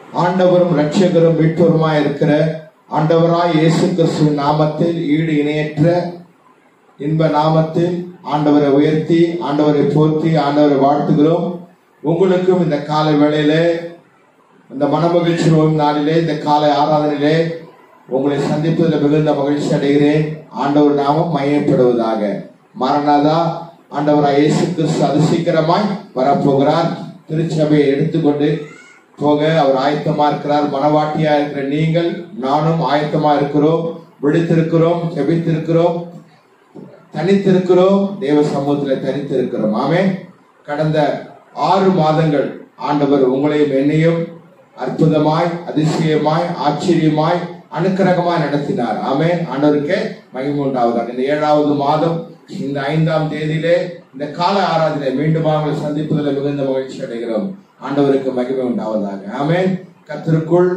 ஆண்டவரும் இரட்சகரும் மீட்பருமாய் இருக்கிற ஆண்டவராய் இயேசு கிறிஸ்துவின் நாமத்தில் ஈடு இணையற்ற இன்ப நாமத்தில் ஆண்டவரை உயர்த்தி ஆண்டவரை போற்றி ஆண்டவரை வாழ்த்துகிறோம் உங்களுக்கும் இந்த காலை வேளையிலே இந்த மனமகிழ்ச்சி நோயும் நாளிலே இந்த காலை ஆராதனையிலே உங்களை சந்திப்பதில் மிகுந்த மகிழ்ச்சி அடைகிறேன் ஆண்டவர் நாமம் மையப்படுவதாக மரணாதா ஆண்டவராய் இயேசு கிறிஸ்து அது சீக்கிரமாய் வரப்போகிறார் திருச்சபையை எடுத்துக்கொண்டு போக அவர் ஆயத்தமா இருக்கிறார் மனவாட்டியா இருக்கிற நீங்கள் நானும் ஆயத்தமா இருக்கிறோம் விழித்திருக்கிறோம் ஜெபித்திருக்கிறோம் தனித்திருக்கிறோம் தேவ சமூகத்தில் தனித்திருக்கிறோம் ஆமே கடந்த ஆறு மாதங்கள் ஆண்டவர் உங்களையும் என்னையும் அற்புதமாய் அதிசயமாய் ஆச்சரியமாய் அனுக்கிரகமாய் நடத்தினார் ஆமே ஆண்டவருக்கே மகிமை உண்டாவதாக இந்த ஏழாவது மாதம் இந்த ஐந்தாம் தேதியிலே இந்த கால ஆராதனை மீண்டும் அவங்களை சந்திப்பதில் மிகுந்த மகிழ்ச்சி அடைகிறோம் ஆண்டவருக்கு மகிமை உண்டாவதாக ஆமே கத்திற்குள்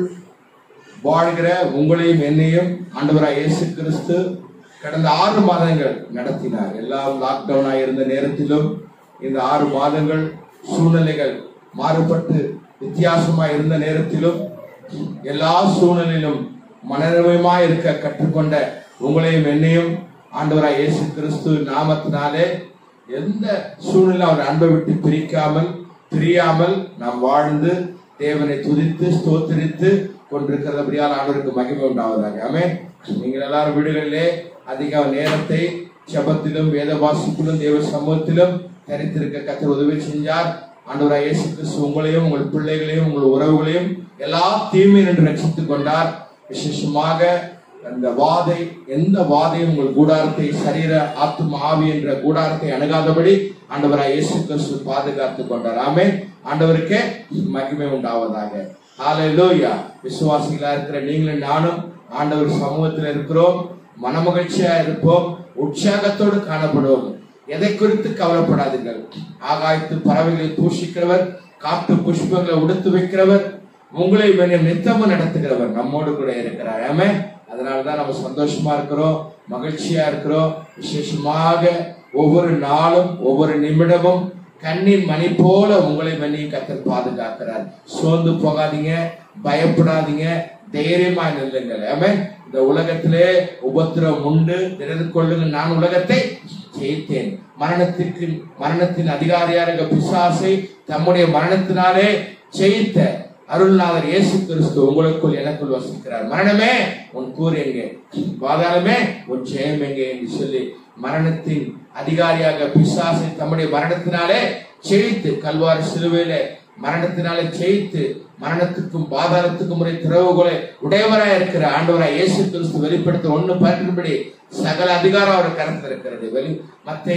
வாழ்கிற உங்களையும் என்னையும் ஆண்டவராய் இயேசு கிறிஸ்து கடந்த ஆறு மாதங்கள் நடத்தினார் எல்லாம் லாக்டவுனா இருந்த நேரத்திலும் இந்த ஆறு மாதங்கள் சூழ்நிலைகள் மாறுபட்டு வித்தியாசமா இருந்த நேரத்திலும் எல்லா சூழ்நிலையிலும் மனநிலையமா இருக்க கற்றுக்கொண்ட உங்களையும் என்னையும் ஆண்டவராய் இயேசு கிறிஸ்து நாமத்தினாலே எந்த சூழ்நிலை அவர் அன்பை விட்டு பிரிக்காமல் பிரியாமல் நாம் வாழ்ந்து தேவனை துதித்து ஸ்தோத்திரித்து கொண்டிருக்கிறபடியால் ஆண்டவருக்கு மகிமை உண்டாவதாக ஆமே நீங்கள் எல்லாரும் வீடுகளிலே அதிக நேரத்தை ஜபத்திலும் வேத வாசிப்பிலும் தேவ சமூகத்திலும் தரித்திருக்க கத்தர் உதவி செஞ்சார் ஆண்டவராய் இயேசு கிறிஸ்து உங்களையும் உங்கள் பிள்ளைகளையும் உங்கள் உறவுகளையும் எல்லா தீமையும் என்று ரட்சித்துக் கொண்டார் விசேஷமாக அந்த வாதை எந்த வாதையும் உங்கள் கூடாரத்தை சரீர ஆத்தும ஆவி என்ற கூடாரத்தை அணுகாதபடி ஆண்டவராய் இயேசு கிறிஸ்து பாதுகாத்துக் கொண்டார் ஆமே ஆண்டவருக்கே மகிமை உண்டாவதாக ஹalleluya விசுவாசிகளா இருக்கிற நீங்களும் நானும் ஆண்டவர் சமூகத்தில் இருக்கிறோம் மனமகிழ்ச்சியா இருப்போம் உற்சாகத்தோடு காணப்படுவோம் எதை குறித்து கவலைப்படாதீர்கள் ஆகாயத்து பறவைகளை பூஷிக்கிறவர் காட்டு புஷ்பங்களை உடுத்து வைக்கிறவர் உங்களை மேலும் நித்தமும் நடத்துகிறவர் நம்மோடு கூட இருக்கிறார் ஆமே அதனாலதான் நம்ம சந்தோஷமா இருக்கிறோம் மகிழ்ச்சியா இருக்கிறோம் விசேஷமாக ஒவ்வொரு நாளும் ஒவ்வொரு நிமிடமும் கண்ணின் மணி போல உங்களை மணி கத்தர் பாதுகாக்கிறார் சோர்ந்து போகாதீங்க பயப்படாதீங்க தைரியமா நில்லுங்கள் ஆமே இந்த உலகத்திலே உபத்திரம் உண்டு திறந்து கொள்ளுங்க நான் உலகத்தை ஜெயித்தேன் மரணத்திற்கு மரணத்தின் அதிகாரியாக பிசாசை தம்முடைய மரணத்தினாலே ஜெயித்த அருள்நாதர் இயேசு கிறிஸ்து உங்களுக்குள் எனக்குள் வசிக்கிறார் மரணமே உன் கூர் எங்கே பாதாளமே உன் ஜெயம் எங்கே என்று சொல்லி மரணத்தின் அதிகாரியாக பிசாசை தம்முடைய மரணத்தினாலே ஜெயித்து கல்வாரி சிலுவையில மரணத்தினாலே ஜெயித்து மரணத்துக்கும் பாதாளத்துக்கும் முறை திறவுகளை உடையவராய் இருக்கிற ஆண்டவராய் இயேசு கிறிஸ்து வெளிப்படுத்த ஒண்ணு பதினெட்டுபடி சகல அதிகாரம் அவர் கருத்தில் இருக்கிறது வெளி மத்தை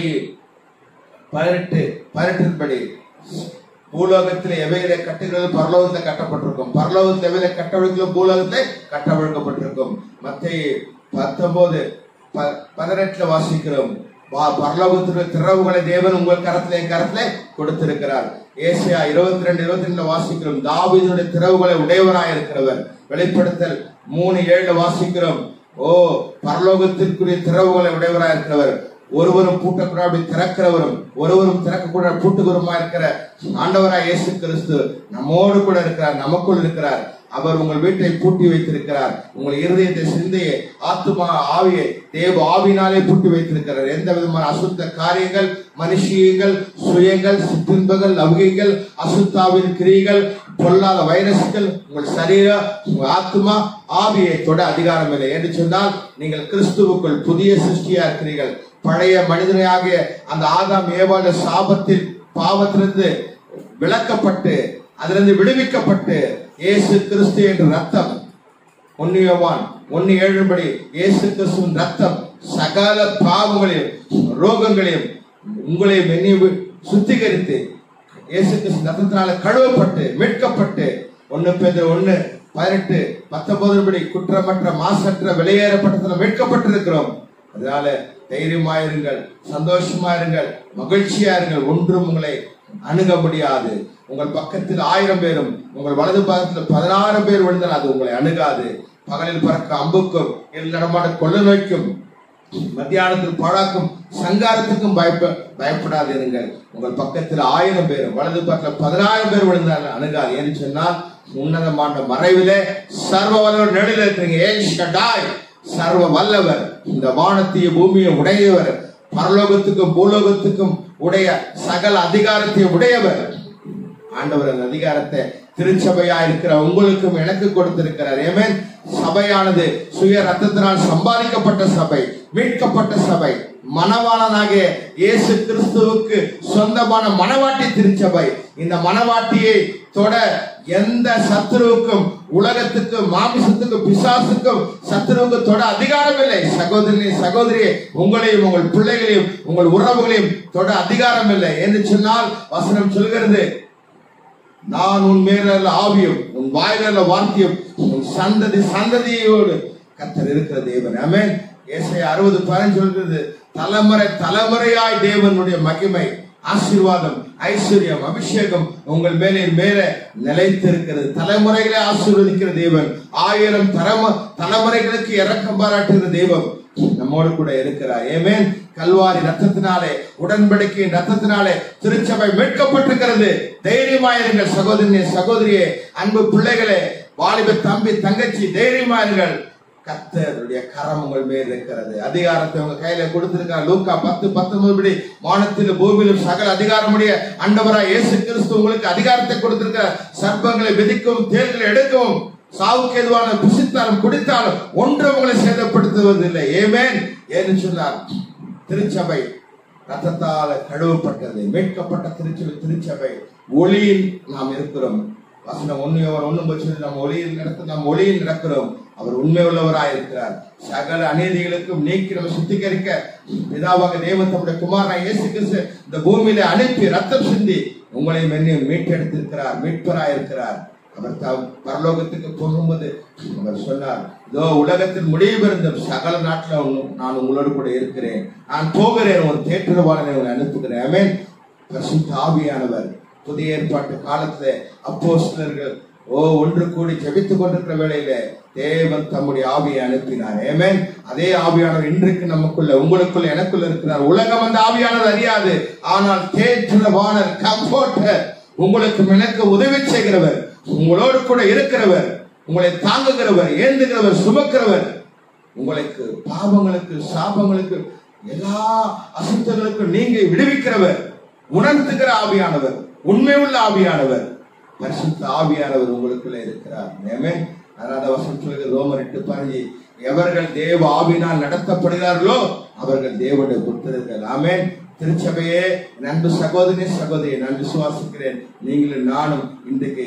பதினெட்டு பதினெட்டின்படி பூலோகத்தில் எவைகளை கட்டுகிறது பரலோகத்தில் கட்டப்பட்டிருக்கும் பரலோகத்தில் எவைகளை கட்டவிழ்களோ பூலோகத்தில் கட்டவிழ்க்கப்பட்டிருக்கும் மத்தை பத்தொன்பது பதினெட்டுல வாசிக்கிறோம் பரலோகத்திற்கு திறவுகளை தேவன் உங்கள் கரத்திலே கரத்திலே கொடுத்திருக்கிறார் ஏசியா இருபத்தி ரெண்டு இருபத்தி ரெண்டுல வாசிக்கிறோம் தாவிதனுடைய திறவுகளை உடையவராய் இருக்கிறவர் வெளிப்படுத்தல் மூணு ஏழுல வாசிக்கிறோம் ஓ பரலோகத்திற்குரிய திறவுகளை உடையவராய் இருக்கிறவர் ஒருவரும் பூட்டக்கூடாது திறக்கிறவரும் ஒருவரும் திறக்கக்கூட பூட்டுகுருமா இருக்கிற ஆண்டவராய் இயேசு கிறிஸ்து நம்மோடு கூட இருக்கிறார் நமக்குள் இருக்கிறார் அவர் உங்கள் வீட்டை பூட்டி வைத்திருக்கிறார் உங்கள் இருதயத்தை சிந்தையை ஆத்துமா ஆவியை தேவ ஆவினாலே பூட்டி வைத்திருக்கிறார் எந்த விதமான அசுத்த காரியங்கள் மனுஷியங்கள் சுயங்கள் சிற்றின்பங்கள் லௌகிகள் அசுத்தாவின் கிரிகள் பொல்லாத வைரஸ்கள் உங்கள் சரீர உங்கள் ஆத்மா ஆவியை தொட அதிகாரம் இல்லை என்று சொன்னால் நீங்கள் கிறிஸ்துவுக்குள் புதிய சிருஷ்டியா இருக்கிறீர்கள் பழைய மனிதனாகிய அந்த ஆதாம் ஏவாள சாபத்தில் பாவத்திலிருந்து விளக்கப்பட்டு அதிலிருந்து விடுவிக்கப்பட்டு இயேசு கிறிஸ்து என்ற ரத்தம் ஒன்னியவான் ஒன்னு ஏழுபடி இயேசு கிறிஸ்துவின் ரத்தம் சகல பாவங்களையும் ரோகங்களையும் உங்களையும் என்னையும் சுத்திகரித்து இயேசு கிறிஸ்து ரத்தத்தினால கழுவப்பட்டு மீட்கப்பட்டு ஒன்னு பேர் ஒன்னு பதினெட்டு பத்தொன்பது படி குற்றமற்ற மாசற்ற வெளியேறப்பட்டதில் மீட்கப்பட்டிருக்கிறோம் அதனால தைரியமா இருங்கள் சந்தோஷமா இருங்கள் மகிழ்ச்சியா இருங்கள் ஒன்றும் உங்களை அணுக முடியாது உங்கள் பக்கத்தில் ஆயிரம் பேரும் உங்கள் வலது பாகத்தில் பதினாயிரம் பேர் விழுந்தால் அது உங்களை அணுகாது பகலில் பறக்க அம்புக்கும் நடமாட கொள்ள நோய்க்கும் மத்தியானத்தில் பாழாக்கும் சங்காரத்துக்கும் பயப்ப பயப்படாதிருங்கள் உங்கள் பக்கத்தில் ஆயிரம் பேர் வலது பக்கத்தில் பதினாயிரம் பேர் விழுந்தால் அணுகாது என்று சொன்னால் உன்னதமான மறைவிலே சர்வ வல்லவர் நடுவில் இருக்கிறீங்க ஏன் ஷடாய் சர்வ வல்லவர் இந்த வானத்தையும் பூமியை உடையவர் பரலோகத்துக்கும் பூலோகத்துக்கும் உடைய சகல அதிகாரத்தை உடையவர் ஆண்டவர் அந்த அதிகாரத்தை திருச்சபையா இருக்கிற உங்களுக்கும் எனக்கு கொடுத்திருக்கிறார் ஏமேன் சபையானது சுய ரத்தத்தினால் சம்பாதிக்கப்பட்ட சபை மீட்கப்பட்ட சபை மணவாளனாகிய இயேசு கிறிஸ்துவுக்கு சொந்தமான மணவாட்டி திருச்சபை இந்த மணவாட்டியை தொட எந்த சத்துருவுக்கும் உலகத்துக்கும் மாமிசத்துக்கும் பிசாசுக்கும் சத்துருவுக்கும் தொட அதிகாரம் இல்லை சகோதரி சகோதரியே உங்களையும் உங்கள் பிள்ளைகளையும் உங்கள் உறவுகளையும் தொட அதிகாரம் இல்லை என்று சொன்னால் வசனம் சொல்கிறது நான் உன் மேல ஆவியும் உன் வாயில வார்த்தையும் உன் சந்ததி சந்ததியோடு கத்தர் இருக்கிற தேவன் ஆமென் ஏசாயா அறுபது பதினஞ்சு சொல்கிறது தலைமுறை தலைமுறையாய் தேவனுடைய மகிமை ஆசீர்வாதம் ஐஸ்வர்யம் அபிஷேகம் உங்கள் மேலே மேல நிலைத்திருக்கிறது தலைமுறைகளை ஆசீர்வதிக்கிற தேவன் ஆயிரம் தலைமு தலைமுறைகளுக்கு இறக்கம் பாராட்டுகிற தெய்வம் நம்மோடு கூட இருக்கிறார் ஏமேன் கல்வாரி ரத்தத்தினாலே உடன்படிக்கையின் ரத்தத்தினாலே திருச்சபை மீட்கப்பட்டிருக்கிறது தைரியமாயிருங்கள் சகோதரியே சகோதரியே அன்பு பிள்ளைகளே வாலிப தம்பி தங்கச்சி தைரியமாயிருங்கள் கத்தருடைய கரம் உங்கள் மேல் இருக்கிறது அதிகாரத்தை உங்க கையில கொடுத்திருக்கார் லூக்கா பத்து பத்தொன்பது படி வானத்திலும் பூமியிலும் சகல அதிகாரமுடைய அண்டவராய் இயேசு கிறிஸ்து உங்களுக்கு அதிகாரத்தை கொடுத்திருக்கிறார் சர்ப்பங்களை விதிக்கவும் தேர்தலை எடுக்கவும் சாவுக்கு எதுவான புசித்தாலும் குடித்தாலும் ஒன்று உங்களை சேதப்படுத்துவதில்லை ஏமேன் ஏன்னு சொன்னார் திருச்சபை ரத்தத்தால கழுவப்பட்டது மீட்கப்பட்ட திருச்சபை திருச்சபை ஒளியில் நாம் இருக்கிறோம் வசனம் ஒண்ணு அவர் ஒண்ணும் பட்சத்தில் நாம் ஒளியில் நடத்த நாம் ஒளியில் நடக்கிறோம் அவர் உண்மை உள்ளவராய் இருக்கிறார் சகல அநீதிகளுக்கும் நீக்கி நம்ம சுத்திகரிக்க பிதாவாக தேவன் தம்முடைய குமாரனை இயேசு கிறிஸ்து இந்த பூமியில அனுப்பி ரத்தம் சிந்தி உங்களையும் என்னையும் மீட்டெடுத்திருக்கிறார் மீட்பராய் இருக்கிறார் அவர் தாம் பரலோகத்துக்கு போகும்போது அவர் சொன்னார் இதோ உலகத்தில் முடிவு சகல நாட்டில் உங்க- நான் உங்களோடு கூட இருக்கிறேன் நான் போகிறேன் ஒரு தேற்றவாளனை உங்களை அனுப்புகிறேன் ஆமென் பரிசுத்த ஆவியானவர் புதிய ஏற்பாட்டு காலத்துல அப்போஸ்தலர்கள் ஓ ஒன்று கூடி ஜெபித்துக் கொண்டிருக்கிற வேளையில தேவன் தம்முடைய ஆவியை அனுப்பினார் ஏமேன் அதே ஆவியானவர் இன்றைக்கு நமக்குள்ள உங்களுக்குள்ள எனக்குள்ள இருக்கிறார் உலகம் அந்த ஆவியானவர் அறியாது ஆனால் தேற்றவாளர் கம்ஃபோர்டர் உங்களுக்கு எனக்கு உதவி செய்கிறவர் உங்களோடு கூட இருக்கிறவர் உங்களை தாங்குகிறவர் ஏந்துகிறவர் சுமக்கிறவர் உங்களுக்கு பாவங்களுக்கு சாபங்களுக்கு எல்லா அசுத்தங்களுக்கும் நீங்க விடுவிக்கிறவர் உணர்த்துகிற ஆவியானவர் உண்மை உள்ள ஆவியானவர் பரிசுத்த ஆவியானவர் உங்களுக்குள்ள இருக்கிறார் ஆமென். அதனால வசனம் சொல்லுகிறது ரோமர் எட்டு பதினஞ்சு எவர்கள் தேவ ஆவினால் நடத்தப்படுகிறார்களோ அவர்கள் தேவனுடைய புத்திரர்கள் ஆமென் திருச்சபையே நண்பு சகோதரி சகோதரி நான் விசுவாசிக்கிறேன் நீங்களும் நானும் இன்றைக்கு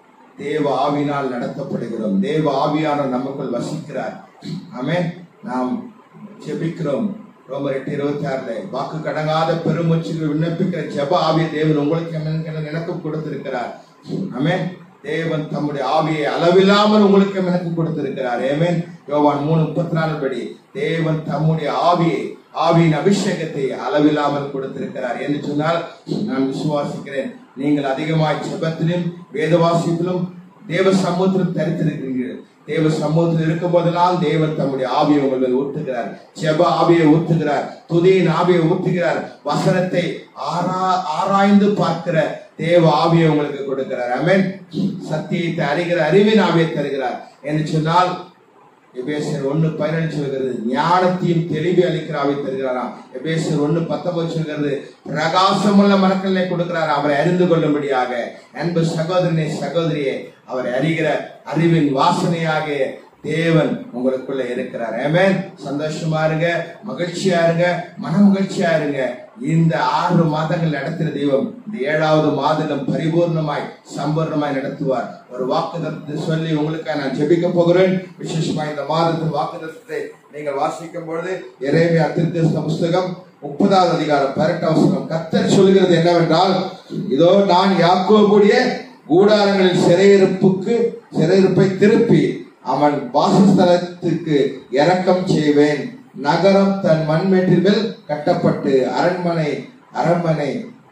தேவ ஆவினால் நடத்தப்படுகிறோம் தேவ ஆவியானவர் நமக்குள் வசிக்கிறார் ஆமென் நாம் ஜெபிக்கிறோம் ரோமர் எட்டு இருபத்தி ஆறுல வாக்கு கடங்காத பெருமூச்சுகள் விண்ணப்பிக்கிற ஜெப ஆவிய தேவன் உங்களுக்கு எனக்கு- எனக்கும் கொடுத்திருக்கிறார் ஆமென் தேவன் தம்முடைய ஆவியை அளவில்லாமல் உங்களுக்கு எனக்கு கொடுத்திருக்கிறார் ஏமேன் யோவான் மூணு முப்பத்தி நாலு படி தேவன் தம்முடைய ஆவியை ஆவியின் அபிஷேகத்தை அளவில்லாமல் கொடுத்திருக்கிறார் என்று சொன்னால் நான் விசுவாசிக்கிறேன் நீங்கள் அதிகமாய் ஜெபத்திலும் வேதவாசியத்திலும் தேவ சமூகத்திலும் தரித்திருக்கிறீர்கள் தேவ சமூகத்தில் இருக்கும் போதெல்லாம் தேவன் தம்முடைய ஆவியை உங்கள் மேல் ஊற்றுகிறார் ஜெப ஆவியை ஊற்றுகிறார் துதியின் ஆவியை ஊற்றுகிறார் வசனத்தை ஆரா ஆராய்ந்து பார்க்கிற தேவ ஆவியை உங்களுக்கு கொடுக்கிறார் ஆமென் சத்தியத்தை அறிகிற அறிவின் ஆவியை தருகிறார் என்று சொன்னால் எபேசியர் ஒண்ணு பதினஞ்சு சொல்கிறது ஞானத்தையும் தெளிவு அளிக்கிற ஆவி தருகிறாராம் எபேசியர் ஒண்ணு பத்தொன்பது சொல்கிறது பிரகாசமுள்ள மனக்கல்லை கொடுக்கிறார் அவரை அறிந்து கொள்ளும்படியாக அன்பு சகோதரனே சகோதரியே அவரை அறிகிற அறிவின் வாசனையாக தேவன் உங்களுக்குள்ள இருக்கிறார் ஆமென் சந்தோஷமா இருங்க மகிழ்ச்சியா இருங்க மன மகிழ்ச்சியா இருங்க இந்த ஆறு மாதங்கள் நடத்துகிற தெய்வம் இந்த ஏழாவது மாதம் பரிபூர்ணமாய் சம்பூர்ணமாய் நடத்துவார் ஒரு வாக்குதத்தை சொல்லி உங்களுக்காக நான் ஜெபிக்க போகிறேன் விசேஷமா இந்த மாதத்தின் வாக்குதத்தை நீங்கள் வாசிக்கும் பொழுது எரேமியா திருத்தரிசன புஸ்தகம் முப்பதாவது அதிகாரம் பரட்ட அவசரம் கத்தர் சொல்கிறது என்னவென்றால் இதோ நான் யாக்கோபுடைய கூடாரங்களில் சிறையிருப்புக்கு சிறையிருப்பை திருப்பி அவன் வாசஸ்தலத்துக்கு இரக்கம் செய்வேன் நகரம் தன் மண்மேட்டில் மேல் கட்டப்பட்டு அரண்மனை அரண்மனை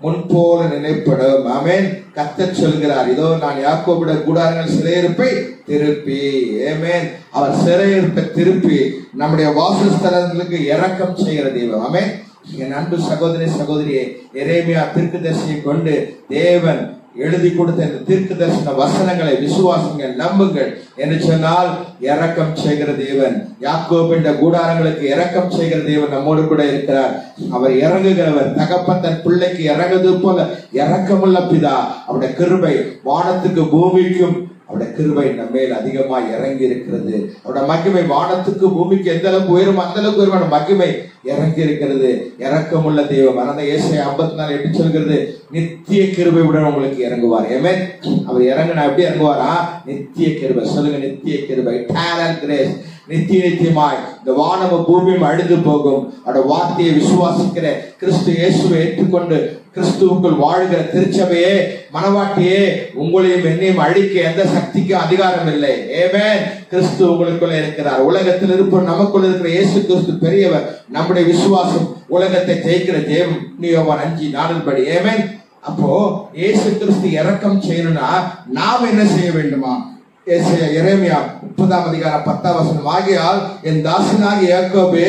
முன்போல நினைப்படும் ஆமென் கத்தர் சொல்கிறார் இதோ நான் யாக்கோபிட கூடாரங்கள் சிறையிருப்பை திருப்பி ஏமேன் அவர் சிறையிருப்பை திருப்பி நம்முடைய வாசஸ்தலங்களுக்கு இரக்கம் செய்கிற தெய்வம் ஆமென் என் அன்பு சகோதரி சகோதரியே எரேமியா தீர்க்கதரிசியை கொண்டு தேவன் எழுதி கொடுத்த இந்த தீர்க்க தரிசன வசனங்களை விசுவாசங்கள் நம்புங்கள் என்று சொன்னால் இரக்கம் செய்கிற தேவன் யாக்கோபின் கூடாரங்களுக்கு இரக்கம் செய்கிற தேவன் நம்மோடு கூட இருக்கிறார் அவர் இறங்குகிறவர் தகப்பன் தன் பிள்ளைக்கு இறங்குது போல இரக்கமுள்ள பிதா அவருடைய கிருபை வானத்துக்கு பூமிக்கும் அவருடைய கிருபை நம்ம மேல் அதிகமாக இறங்கி இருக்கிறது அவருடைய மகிமை வானத்துக்கு பூமிக்கு எந்த அளவுக்கு உயரும் அந்த அளவுக்கு உயரும் மகிமை இறங்கி இருக்கிறது இறக்கமுள்ள தெய்வம் மறந்த ஏசை ஐம்பத்தி நாலு எப்படி சொல்கிறது நித்திய கிருபையுடன் உங்களுக்கு இறங்குவார் ஏமே அவர் இறங்கினா எப்படி இறங்குவாரா நித்திய கிருபை சொல்லுங்க நித்திய கிருபை டேலண்ட் கிரேஸ் நித்திய நித்தியமாய் இந்த வானம பூமியும் அழிந்து போகும் அவருடைய வார்த்தையை விசுவாசிக்கிற கிறிஸ்து இயேசுவை ஏற்றுக்கொண்டு கிறிஸ்துவுக்குள் வாழ்கிற திருச்சபையே மனவாட்டியே உங்களையும் என்னையும் அழிக்க எந்த சக்திக்கும் அதிகாரம் இல்லை ஏமே கிறிஸ்து உங்களுக்குள்ள இருக்கிறார் உலகத்தில் இருப்போர் நமக்குள்ள இருக்கிற இயேசு கிறிஸ்து பெரியவர் நம்முடைய விசுவாசம் உலகத்தை ஜெயிக்கிற தேவம் நீயோவான் அஞ்சு நாளின் படி ஏமே அப்போ இயேசு கிறிஸ்து இறக்கம் செய்யணும்னா நாம் என்ன செய்ய வேண்டுமா ஏசாயா எரேமியா முப்பதாம் அதிகாரம் பத்தாம் வசனம் ஆகியால் என் தாசனாகிய யாக்கோபே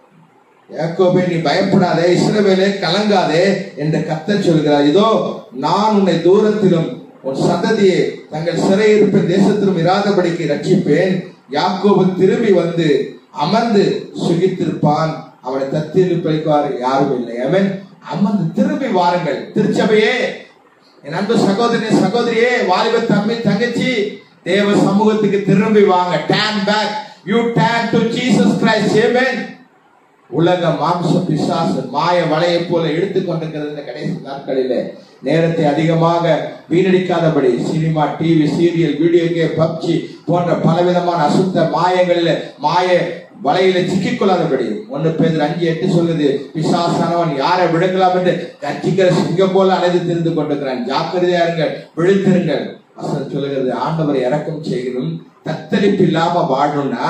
யாக்கோபே நீ பயப்படாதே இஸ்ரவேலே கலங்காதே என்று கத்தர் சொல்கிறார் இதோ நான் உன்னை தூரத்திலும் உன் சந்ததியை தங்கள் சிறையிருப்பின் தேசத்திலும் இராதபடிக்கு ரட்சிப்பேன் யாக்கோபு திரும்பி வந்து அமர்ந்து சுகித்திருப்பான் அவனை தத்தில் பிழைக்குவார் யாரும் இல்லை அவன் அமர்ந்து திரும்பி வாருங்கள் திருச்சபையே என் அன்பு சகோதரி சகோதரியே வாலிப தம்பி தங்கச்சி தேவ சமூகத்துக்கு திரும்பி வாங்க turn back you turn to Jesus Christ amen உலக மாம்ச பிசாசு மாய வலையை போல எடுத்துக்கொண்டிருக்கிறது இந்த கடைசி நாட்களிலே நேரத்தை அதிகமாக வீணடிக்காதபடி cinema TV serial video game PUBG போன்ற பலவிதமான அசுத்த மாயங்களில் மாய வலையில சிக்கிக் கொள்ளாதபடி ஒன்னு பேர் அஞ்சு எட்டு சொல்லுது பிசாசானவன் யாரை விடுக்கலாம் என்று கட்சிக்கிற சிங்கம் போல அலைந்து திரிந்து கொண்டிருக்கிறான் ஜாக்கிரதையா இருங்கள் விழித்திருங்கள் வசனம் சொல்லுகிறது ஆண்டவர் இறக்கம் செய்யணும் தத்தளிப்பு இல்லாம வாழணும்னா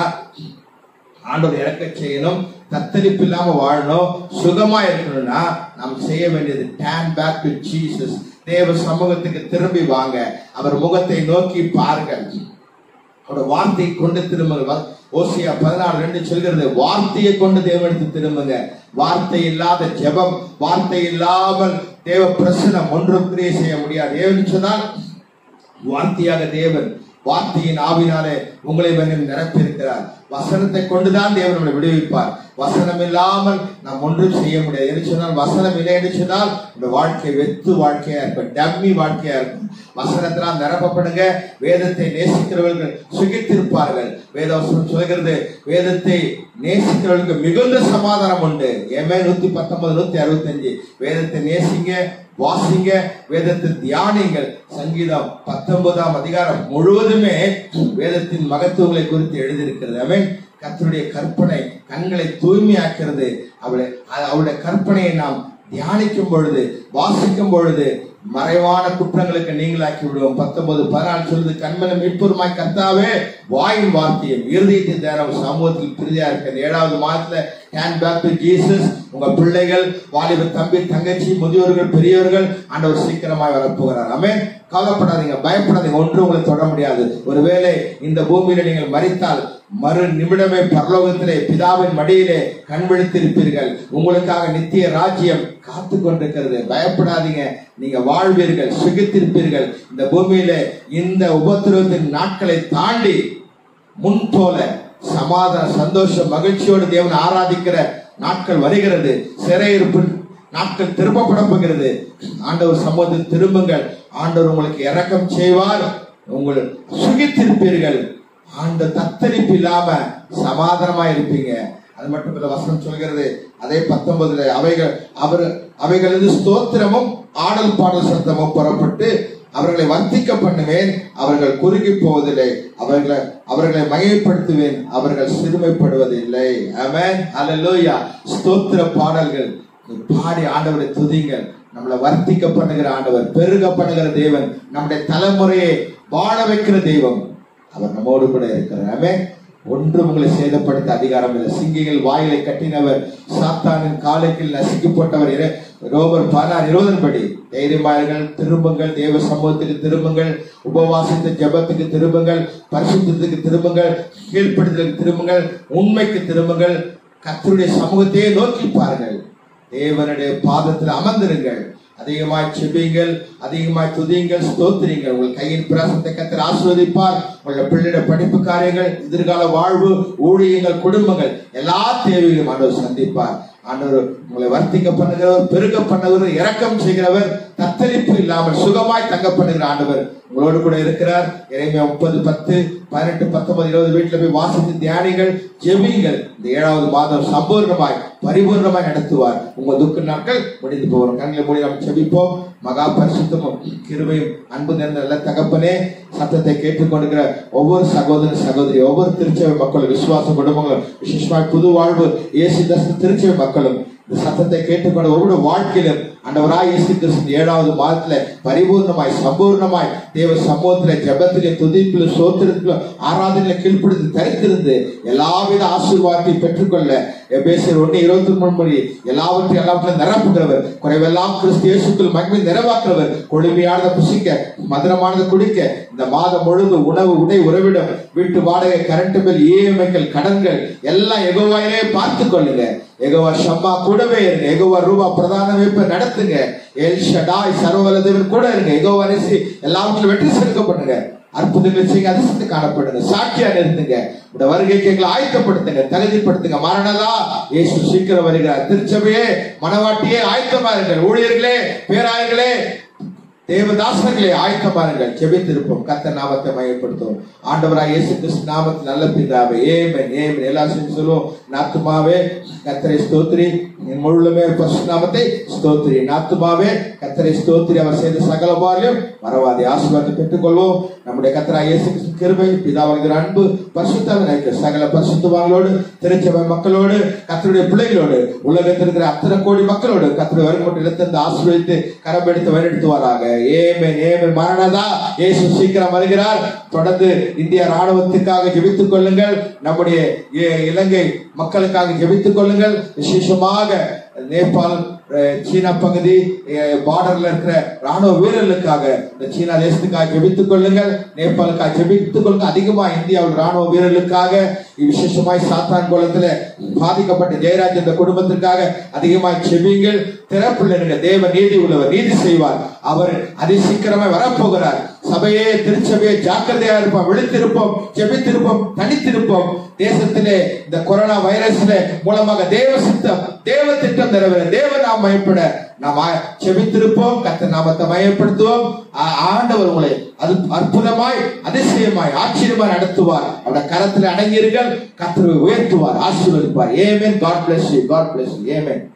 ஆண்டவர் இறக்க செய்யணும் தத்தளிப்பு இல்லாம வாழணும் சுகமா இருக்கணும்னா நாம் செய்ய வேண்டியது டேன் பேக் டு ஜீசஸ் தேவ சமூகத்துக்கு திரும்பி வாங்க அவர் முகத்தை நோக்கி பாருங்கள் அவரோட வார்த்தையை கொண்டு திரும்புங்க ஓசியா பதினாலு ரெண்டு சொல்கிறது வார்த்தையை கொண்டு தேவனுக்கு திரும்புங்க வார்த்தை இல்லாத ஜெபம் வார்த்தை இல்லாமல் தேவ பிரசனம் ஒன்றும் கிரியை செய்ய முடியாது ஏன்னு சொன்னால் வார்த்தையாக தேவன் வார்த்தையின் ஆவினாலே உங்களை மன்னும் நிரப்பியிருக்கிறார் வசனத்தை கொண்டுதான் தேவன் நம்மளை விடுவிப்பார் வசனம் இல்லாமல் நாம் ஒன்றும் செய்ய முடியாது என்று சொன்னால் வசனம் இல்லை என்று சொன்னால் இந்த வாழ்க்கை வெத்து வாழ்க்கையா இருக்கும் டம்மி வாழ்க்கையா இருக்கும் வசனத்தினால் நிரப்பப்படுங்க வேதத்தை நேசிக்கிறவர்கள் சுகித்திருப்பார்கள் வேதவசனம் சொல்கிறது வேதத்தை நேசிக்கிறவர்களுக்கு மிகுந்த சமாதானம் உண்டு எமே நூத்தி பத்தொன்பது நூத்தி அறுபத்தஞ்சு வேதத்தை நேசிங்க வாசிங்க வேதத்தை தியானிங்கள் சங்கீதம் பத்தொன்பதாம் அதிகாரம் முழுவதுமே வேதத்தின் மகத்துவங்களை குறித்து எழுதியிருக்கிறது அவன் கத்தருடைய கற்பனை கண்களை தூய்மையாக்கிறது அவளை அவளுடைய கற்பனையை நாம் தியானிக்கும் பொழுது வாசிக்கும் பொழுது மறைவான குற்றங்களுக்கு நீங்களாக்கி விடுவோம் பத்தொன்பது பதினாலு சொல்லுது கண்மனை மீட்புருமாய் கத்தாவே வாயின் வார்த்தையும் இறுதியத்தின் நேரம் சமூகத்தில் பிரிதியா இருக்கிறது ஏழாவது மாதத்துல ஹேண்ட் பேக் டு ஜீசஸ் உங்க பிள்ளைகள் வாலிப தம்பி தங்கச்சி முதியோர்கள் பெரியவர்கள் ஆண்டவர் சீக்கிரமாய் வரப்போகிறார் அமே கவலைப்படாதீங்க பயப்படாதீங்க ஒன்று உங்களை தொட முடியாது ஒருவேளை இந்த பூமியில நீங்கள் மறித்தால் மறு நிமிடமே பரலோகத்திலே பிதாவின் மடியிலே கண் விழித்திருப்பீர்கள் உங்களுக்காக நித்திய ராஜ்யம் காத்து கொண்டிருக்கிறது பயப்படாதீங்க நீங்க வாழ்வீர்கள் சுகித்திருப்பீர்கள் இந்த பூமியில இந்த உபத்திரவத்தின் நாட்களை தாண்டி முன் போல சமாதான சந்தோஷம் மகிழ்ச்சியோடு தேவன் ஆராதிக்கிற நாட்கள் வருகிறது சிறையிருப்பு நாட்கள் திரும்பப்பட போகிறது ஆண்டவர் சமூகத்தில் திரும்புங்கள் ஆண்டவர் உங்களுக்கு இரக்கம் செய்வார் உங்கள் சுகித்திருப்பீர்கள் ஆண்ட தத்தளிப்பு இல்லாம சமாதானமா இருப்பீங்க அது மட்டும் இல்ல வசனம் சொல்கிறது அதே பத்தொன்பதுல அவைகள் அவர் அவைகளது ஸ்தோத்திரமும் ஆடல் பாடல் சத்தமும் புறப்பட்டு அவர்களை வர்த்திக்க பண்ணுவேன் அவர்கள் குறுகி போவதில்லை அவர்களை அவர்களை மகிமைப்படுத்துவேன் அவர்கள் சிறுமைப்படுவதில்லை அவன் அல்லா ஸ்தோத்திர பாடல்கள் பாடி ஆண்டவரை துதிங்கள் நம்மளை வர்த்திக்க பண்ணுகிற ஆண்டவர் பெருக பண்ணுகிற தேவன் நம்முடைய தலைமுறையை வாழ வைக்கிற தெய்வம் அவர் நம்மோடு கூட இருக்கிறார் ஆமே ஒன்றும் உங்களை சேதப்படுத்த அதிகாரம் இல்லை சிங்கிகள் வாயிலை கட்டினவர் சாத்தானின் காலைக்கில் நசுக்கி போட்டவர் இர- ரோமர் பதினாறு இருபதன் படி தைரியமாயர்கள் திரும்புங்கள் தேவ சமூகத்துக்கு திரும்புங்கள் உபவாசத்து ஜெபத்துக்கு திரும்புங்கள் பரிசுத்தத்துக்கு திரும்புங்கள் கீழ்ப்படுத்தலுக்கு திரும்புங்கள் உண்மைக்கு திரும்புங்கள் கர்த்தருடைய சமூகத்தையே நோக்கி பாருங்கள் தேவனுடைய பாதத்தில் அமர்ந்திருங்கள் அதிகமாய் செபியுங்கள் அதிகமாய் துதியுங்கள் ஸ்தோத்திரிங்கள் உங்கள் கையின் பிரசத்தை கத்தர் ஆசீர்வதிப்பார் உங்கள் பிள்ளையோட படிப்பு காரியங்கள் எதிர்கால வாழ்வு ஊழியங்கள் குடும்பங்கள் எல்லா தேவைகளையும் ஆண்டவர் சந்திப்பார் ஆண்டவர் உங்களை வர்த்திக்க பண்ணுகிறவர் பெருக பண்ணுகிறவர் இரக்கம் செய்கிறவர் தத்தளிப்பு இல்லாமல் சுகமாய் தங்க பண்ணுகிற ஆண்டவர் உங்களோடு கூட இருக்கிறார் இறைமையா முப்பது பத்து பதினெட்டு பத்தொன்பது இருபது வீட்டுல போய் வாசித்து தியானிகள் ஜெபியுங்கள் இந்த ஏழாவது மாதம் சம்பூர்ணமாய் பரிபூர்ணமாய் நடத்துவார் உங்க துக்க நாட்கள் முடிந்து போவோம் கண்களை மூடி நாம் ஜெபிப்போம் மகா பரிசுத்தமும் கிருபையும் அன்பு நிறைந்த நல்ல தகப்பனே சத்தத்தை கேட்டுக்கொண்டிருக்கிற ஒவ்வொரு சகோதர சகோதரி ஒவ்வொரு திருச்சபை மக்களும் விசுவாச குடும்பங்களும் விசேஷமாய் புது வாழ்வு இயேசு தரிசன திருச்சபை மக்களும் இந்த சத்தத்தை கேட்டுக்கொண்ட ஒவ்வொரு வாழ்க்கையிலும் ஆண்டவராய் இயேசு கிறிஸ்து ஏழாவது மாதத்துல பரிபூர்ணமாய் சம்பூர்ணமாய் தேவ சமூகத்தில ஜெபத்திலே துதிப்பில சோத்திரத்தில ஆராதனையில கீழ்ப்படுத்தி தரித்திருந்து எல்லாவித ஆசீர்வாதத்தை பெற்றுக்கொள்ள எபேசியர் ஒன்று இருபத்தி மூணு மணி எல்லாவற்றையும் எல்லாவற்றையும் நிரப்புகிறவர் குறைவெல்லாம் கிறிஸ்து இயேசுக்குள் மகிமை நிறைவாக்குறவர் கொழுமையானதை புசிக்க மதுரமானதை குடிக்க இந்த மாதம் முழுது உணவு உடை உறவிடம் வீட்டு வாடகை கரண்ட் பில் இஎம்ஐக்கள் கடன்கள் எல்லாம் எகோவாயிலே பார்த்து கொள்ளுங்க எகோவா ஷம்மா கூடவே இருங்க எகோவா ரூபா பிரதான வைப்பை நடத்துங்க எல் ஷடாய் சர்வவல்லதேவன் கூட இருங்க எகோவா அரிசி எல்லாவற்றிலும் வெற்றி செலுத்த பண்ணுங்க அற்புதங்களை செய்ய அதிசயத்தை காணப்படுங்க சாட்சியா நிறுத்துங்க இந்த வருகைக்கு எங்களை ஆயத்தப்படுத்துங்க தகுதிப்படுத்துங்க மரணதா இயேசு சீக்கிரம் வருகிறார் திருச்சபையே மனவாட்டியே ஆயத்தமா இருங்கள் ஊழியர்களே பேராயர்களே தேவதாசர்களே ஆயத்தமாருங்கள் செபித்திருப்போம் கத்த நாமத்தை மையப்படுத்தும் ஆண்டவராய் இயேசு கிறிஸ்து நாமத்தில் நல்ல பிதாவே ஏமன் ஏமன் எல்லா சேர்ந்து சொல்லுவோம் நாத்துமாவே கத்தரை ஸ்தோத்திரி என் முழுமே பரிசு நாமத்தை ஸ்தோத்திரி நாத்துமாவே கத்தரை ஸ்தோத்திரி அவர் செய்த சகல பாரியம் மறவாதி ஆசீர்வாதத்தை பெற்றுக்கொள்வோம் நம்முடைய கத்தராய் இயேசு கிறிஸ்து கிருபை பிதாவாகிற அன்பு பரிசுத்தவனுக்கு சகல பரிசுத்தவான்களோடு திருச்சபை மக்களோடு கத்தருடைய பிள்ளைகளோடு உலகத்தில் இருக்கிற அத்தனை கோடி மக்களோடு கத்தருடைய வரும்போட்டு இடத்திலிருந்து ஆசீர்வதித்து கரம்பெடுத்து வழிநடத்துவாராக ஏமேன் ஏமேன் மரணதா இயேசு சீக்கிரம் வருகிறார் தொடர்ந்து இந்திய ராணுவத்துக்காக ஜெபித்துக் கொள்ளுங்கள் நம்முடைய இ- இலங்கை மக்களுக்காக ஜெபித்துக் கொள்ளுங்கள் விசேஷமாக நேபாள் அஹ், சீனா பகுதி பார்டர்ல இருக்கிற ராணுவ வீரர்களுக்காக இந்த சீனா தேசத்துக்காக ஜெபித்துக் கொள்ளுங்கள் நேபாளுக்காக ஜெபித்துக் கொள்ளுங்க அதிகமா இந்தியாவில் ராணுவ வீரர்களுக்காக விசேஷமாய் சாத்தான் குளத்துல பாதிக்கப்பட்ட ஜெயராஜ் இந்த குடும்பத்திற்காக அதிகமாய் செபிங்கள் திறப்பிள்ளைங்க தேவ நீதி உள்ளவர் நீதி செய்வார் அவர் அதி சீக்கிரமே வரப்போகிறார் சபையே திருச்சபையே ஜாக்கிரதையா இருப்போம் விழித்திருப்போம் ஜெபித்திருப்போம் தனித்திருப்போம் தேசத்திலே இந்த கொரோனா வைரஸ்ல மூலமாக தேவ சித்தம் தேவ திட்டம் நிறைவேற தேவ நாம் மயப்பட நாம் ஆ- செபித்திருப்போம் கத்த நாமத்தை மயப்படுத்துவோம் ஆ- ஆண்டவர் உங்களை அது அற்புதமாய் அதிசயமாய் ஆச்சரியமாய் நடத்துவார் அவருடைய கரத்தில் அடங்கியிருங்கள் கத்தரை உயர்த்துவார் ஆசீர்வதிப்பார் amen God bless you God bless you ஏமேன்